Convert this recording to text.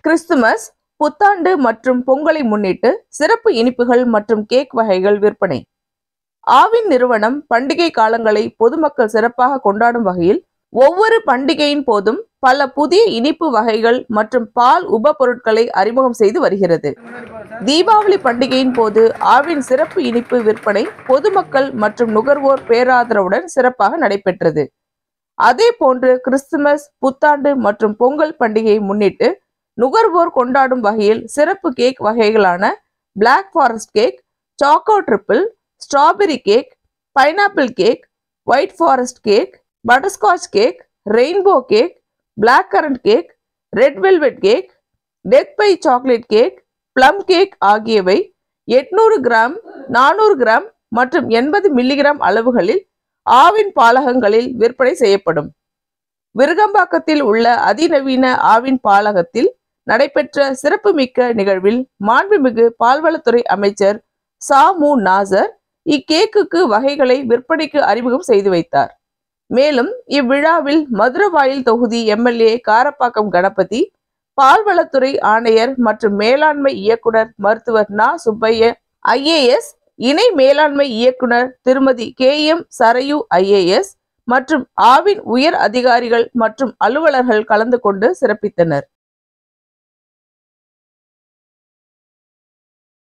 Christmas புத்தாண்டு மற்றும் பொங்கலை முன்னிட்டு சிறப்பு இனிப்புகள் மற்றும் கேக் வகைகள் விற்பனை ஆவின் நிறுவனம் பண்டிகை காலங்களை பொதுமக்கள் சிறப்பாக கொண்டாடும் வகையில் ஒவ்வொரு பண்டிகையின் போதும் பல புதிய இனிப்பு வகைகள் மற்றும் பால் உப பொருட்களை அறிமுகம் செய்து வருகிறது தீபாவளி பண்டிகையின் போது ஆவின் சிறப்பு இனிப்பு விற்பனை பொதுமக்கள் மற்றும் நுகர்வோர் பேராதரவுடன் சிறப்பாக நடைபெற்றது அதே போன்று கிறிஸ்துமஸ் புத்தாண்டு மற்றும் பொங்கல் பண்டிகையை முன்னிட்டு நுகர்வோர் கொண்டாடும் வகையில் சிறப்பு கேக் வகைகளான black forest cake choco triple strawberry cake pineapple cake white forest cake butterscotch cake rainbow cake black currant cake red velvet cake death by chocolate cake plum cake ஆகியவை எட்நூறு கிராம் நானூறு கிராம் மற்றும் எண்பது milligram அளவுகளில் ஆவின் பாலகங்களில் விற்பனை செய்யப்படும் விருகம்பாக்கத்தில் உள்ள அதிநவீன ஆவின் பாலகத்தில் நடைபெற்ற சிறப்புமிக்க நிகழ்வில் மாண்புமிகு பால்வளத்துறை அமைச்சர் சா மு நாசர் இக்கேக்குக்கு வகைகளை விற்பனைக்கு அறிமுகம் செய்து வைத்தார் மேலும் இவ்விழாவில் மதுரவாயில் தொகுதி எம்எல்ஏ காரப்பாக்கம் கணபதி பால்வளத்துறை ஆணையர் மற்றும் மேலாண்மை இயக்குனர் மருத்துவர் நா சுப்பைய ஐஏஎஸ் இணை மேலாண்மை இயக்குனர் திருமதி கே எம் சரையு ஐஏஎஸ் மற்றும் ஆவின் உயர் அதிகாரிகள் மற்றும் அலுவலர்கள் கலந்து கொண்டு சிறப்பித்தனர்